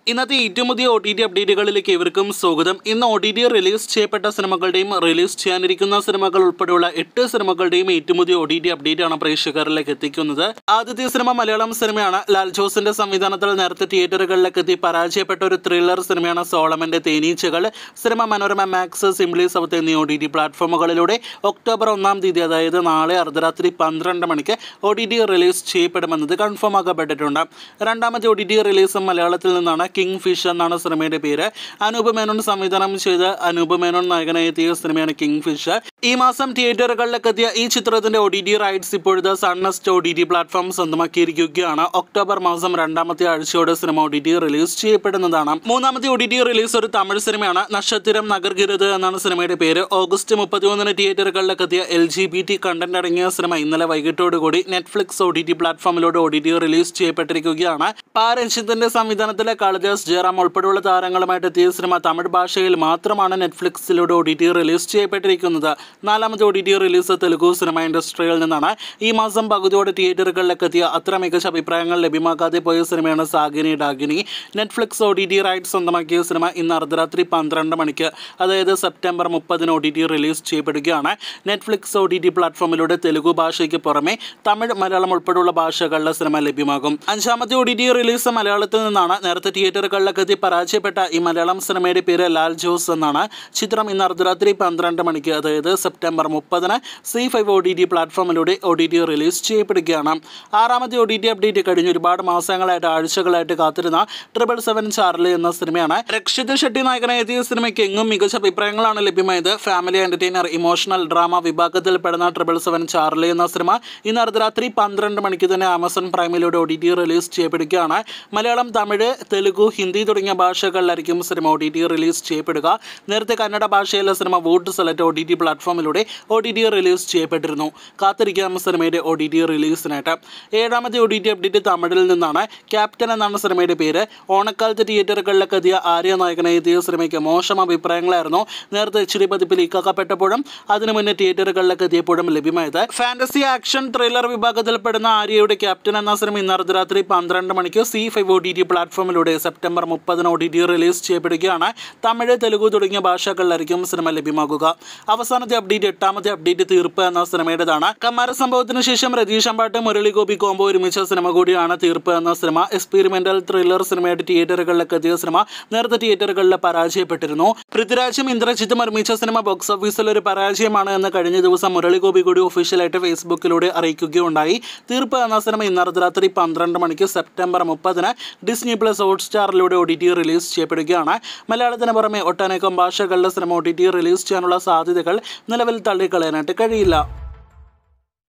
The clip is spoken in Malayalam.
ഇന്നത്തെ ഏറ്റവും പുതിയ ഒ ടി ടി അപ്ഡേറ്റുകളിലേക്ക് ഇവർക്കും സ്വാഗതം ഇന്ന് ഒ ടി ടി റിലീസ് ചെയ്യപ്പെട്ട സിനിമകളുടെയും റിലീസ് ചെയ്യാനിരിക്കുന്ന സിനിമകൾ ഉൾപ്പെടെയുള്ള എട്ട് സിനിമകളുടെയും ഏറ്റവും പുതിയ ഒ ടി ടി അപ്ഡേറ്റ് ആണ് പ്രേക്ഷകരിലേക്ക് എത്തിക്കുന്നത് ആദ്യത്തെ സിനിമ മലയാളം സിനിമയാണ് ലാൽ ജോസിന്റെ സംവിധാനത്തിൽ നേരത്തെ തിയേറ്ററുകളിലേക്ക് എത്തി പരാജയപ്പെട്ട ഒരു ത്രില്ലർ സിനിമയാണ് സോളമന്റെ തേനീച്ചകൾ സിനിമ മനോരമ മാക്സ് സിംപ്ലി സൗത്ത് എന്നീ ഒ ടി ടി പ്ലാറ്റ്ഫോമുകളിലൂടെ ഒക്ടോബർ ഒന്നാം തീയതി അതായത് നാളെ അർദ്ധരാത്രി പന്ത്രണ്ട് മണിക്ക് ഒ ടി ടി റിലീസ് ചെയ്യപ്പെടുമെന്നത് കൺഫേം ആക്കപ്പെട്ടിട്ടുണ്ട് രണ്ടാമത്തെ ഒ ടി ടി റിലീസ് മലയാളത്തിൽ നിന്നാണ് കിങ് ഫിഷ് എന്നാണ് സിനിമയുടെ പേര് അനൂപ് മേനോൻ സംവിധാനം ചെയ്ത് അനൂപ് മേനോൻ നായകനായി എത്തിയ സിനിമയാണ് കിങ് ഫിഷ് ഈ മാസം തിയേറ്ററുകളിലേക്ക് എത്തിയ ഈ ചിത്രത്തിന്റെ ഒ ടി ടി റൈറ്റ്സ് ഇപ്പോഴത്തെ Sun NXT O T T platform സ്വന്തമാക്കിയിരിക്കുകയാണ് ഒക്ടോബർ മാസം രണ്ടാമത്തെ ആഴ്ചയോടെ സിനിമ ഒ ടി ടി റിലീസ് ചെയ്യപ്പെടുന്നതാണ് മൂന്നാമത്തെ ഒ ടി ടി റിലീസ് ഒരു തമിഴ് സിനിമയാണ് നക്ഷത്രം നഗർഗിരുത് എന്നാണ് സിനിമയുടെ പേര് ഓഗസ്റ്റ് മുപ്പത്തിയൊന്നിന് തിയേറ്ററുകളിലേക്ക് എത്തിയ L G B T content അടങ്ങിയ സിനിമ ഇന്നലെ വൈകിട്ടോടുകൂടി നെറ്റ്ഫ്ലിക്സ് ഒ ടി ടി പ്ലാറ്റ്ഫോമിലൂടെ ഒ ടി ടി റിലീസ് ചെയ്യപ്പെട്ടിരിക്കുകയാണ് പാ രഞ്ജിത്തിന്റെ സംവിധാനത്തിലെ കാളിദാസ് ജയറാം ഉൾപ്പെടെയുള്ള താരങ്ങളുമായിട്ട് എത്തിയ സിനിമ തമിഴ് ഭാഷയിൽ മാത്രമാണ് നെറ്റ്ഫ്ലിക്സിലൂടെ ഒ ടി ടി റിലീസ് ചെയ്യപ്പെട്ടിരിക്കുന്നത് നാലാമത്തെ O T T release Telugu സിനിമ ഇൻഡസ്ട്രിയിൽ നിന്നാണ് ഈ മാസം പകുതിയോടെ തിയേറ്ററുകളിലേക്ക് എത്തിയ അത്ര മികച്ച അഭിപ്രായങ്ങൾ ലഭ്യമാക്കാതെ പോയ സിനിമയാണ് Saagini Daagini Netflix O T T rights സ്വന്തമാക്കിയ സിനിമ ഇന്ന് അർദ്ധരാത്രി പന്ത്രണ്ട് മണിക്ക് അതായത് സെപ്റ്റംബർ മുപ്പതിന് ഒ ടി ടി റിലീസ് ചെയ്യപ്പെടുകയാണ് നെറ്റ്ഫ്ലിക്സ് ഒ ടി ടി പ്ലാറ്റ്ഫോമിലൂടെ തെലുഗു ഭാഷയ്ക്ക് പുറമെ തമിഴ് മലയാളം ഉൾപ്പെടെയുള്ള ഭാഷകളിലെ സിനിമ ലഭ്യമാകും അഞ്ചാമത്തെ ഒ ടി ടി റിലീസ് മലയാളത്തിൽ നിന്നാണ് നേരത്തെ തിയേറ്ററുകളിലേക്ക് എത്തി പരാജയപ്പെട്ട ഈ മലയാളം സിനിമയുടെ പേര് ലാൽ ജോസ് എന്നാണ് ചിത്രം ഇന്ന് അർദ്ധരാത്രി പന്ത്രണ്ട് മണിക്ക് അതായത് സെപ്റ്റംബർ മുപ്പതിന് C five O T T പ്ലാറ്റ്ഫോമിലൂടെ ഒ ടി ടി റിലീസ് ചെയ്യപ്പെടുകയാണ് ആറാമത്തെ ഒ ടി ടി അപ്ഡേറ്റ് കഴിഞ്ഞ് ഒരുപാട് മാസങ്ങളായിട്ട് ആഴ്ചകളായിട്ട് കാത്തിരുന്ന ട്രിപ്പിൾ സെവൻ ചാർലി എന്ന സിനിമയാണ് രക്ഷിത് ഷെട്ടി നായകനായി എത്തിയ സിനിമയ്ക്ക് എങ്ങും മികച്ച അഭിപ്രായങ്ങളാണ് ലഭ്യമായത് ഫാമിലി എന്റർടൈനർ ഇമോഷണൽ ഡ്രാമ വിഭാഗത്തിൽ പെടുന്ന ട്രിപ്പിൾ സെവൻ ചാർലി എന്ന സിനിമ ഇന്ന് അർദ്ധരാത്രി പന്ത്രണ്ട് മണിക്ക് തന്നെ ആമസോൺ പ്രൈമിലൂടെ ഒ ടി ടി റിലീസ് ചെയ്യപ്പെടുകയാണ് മലയാളം തമിഴ് തെലുഗു ഹിന്ദി തുടങ്ങിയ ഭാഷകളിലായിരിക്കും സിനിമ ഒ ടി ടി റിലീസ് ചെയ്യപ്പെടുക നേരത്തെ കന്നഡ ഭാഷയിലെ സിനിമ vote select O T T പ്ലാറ്റ്ഫോമിലൂടെ ഒ ടി ടി റിലീസ് ചെയ്യപ്പെട്ടിരുന്നു കാത്തിരിക്കാം സിനിമയുടെ ഒ ടി ടി റിലീസിനായിട്ട് ഏഴാമത്തെ ഒ ടി ടി അപ്ഡേറ്റ് തമിഴിൽ നിന്നാണ് ക്യാപ്റ്റൻ എന്നാണ് സിനിമയുടെ പേര് ഓണക്കാലത്ത് തിയേറ്ററുകളിലേക്ക് എത്തിയ ആര്യ നായകനായി എത്തിയ സിനിമയ്ക്ക് മോശം അഭിപ്രായങ്ങളായിരുന്നു നേരത്തെ എച്ച് ഡി പതിപ്പിൽ ലീക്കാക്കപ്പെട്ടപ്പോഴും അതിനു മുന്നേ തിയേറ്ററുകളിലേക്ക് എത്തിയപ്പോഴും ലഭ്യമായത് ഫാന്റസി ആക്ഷൻ ത്രില്ലർ വിഭാഗത്തിൽപ്പെടുന്ന ആര്യയുടെ ക്യാപ്റ്റൻ എന്ന സിനിമ ഇന്ന് അർദ്ധരാത്രി പന്ത്രണ്ട് മണിക്ക് C five O T T പ്ലാറ്റ്ഫോമിലൂടെ സെപ്റ്റംബർ മുപ്പതിന് ഒ ടി ടി റിലീസ് ചെയ്യപ്പെടുകയാണ് തമിഴ് തെലുഗു തുടങ്ങിയ ഭാഷകളിലായിരിക്കും സിനിമ ലഭ്യമാകുക അവസാനത്തെ അപ്ഡേറ്റ് എട്ടാമത്തെ അപ്ഡേറ്റ് തീർപ്പ് എന്ന സിനിമയുടേതാണ് കമ്മാര സംഭവത്തിന് ശേഷം രതീഷ് അമ്പാട്ട് മുരളി ഗോപി കോംബോ ഒരുമിച്ച സിനിമ കൂടിയാണ് തീർപ്പ് എന്ന സിനിമ എക്സ്പീരിമെന്റൽ ത്രില്ലർ സിനിമയായിട്ട് തിയേറ്ററുകളിലേക്ക് എത്തിയ സിനിമ നേരത്തെ തിയേറ്ററുകളിൽ പരാജയപ്പെട്ടിരുന്നു പൃഥ്വിരാജും ഇന്ദ്രജിത്തും നിർമ്മിച്ച സിനിമ ബോക്സ് ഓഫീസിൽ ഒരു പരാജയമാണ് എന്ന് കഴിഞ്ഞ ദിവസം മുരളി ഗോപി കൂടി ഒഫീഷ്യലായിട്ട് ഫേസ്ബുക്കിലൂടെ അറിയിക്കുകയുണ്ടായി തീർപ്പ് എന്ന സിനിമ ഇന്ന് അർദ്ധരാത്രി പന്ത്രണ്ട് മണിക്ക് സെപ്റ്റംബർ മുപ്പതിന് ഡിസ്നി പ്ലസ് ഹോട്ട്സ്റ്റാറിലൂടെ ഒ ടി ടി റിലീസ് ചെയ്യപ്പെടുകയാണ് മലയാളത്തിന് പുറമെ ഒട്ടനേകം ഭാഷകളിലെ സിനിമ ഒ ടി ടി റിലീസ് ചെയ്യാനുള്ള സാധ്യതകൾ നിലവിൽ തള്ളിക്കളയാനായിട്ട് കഴിയില്ല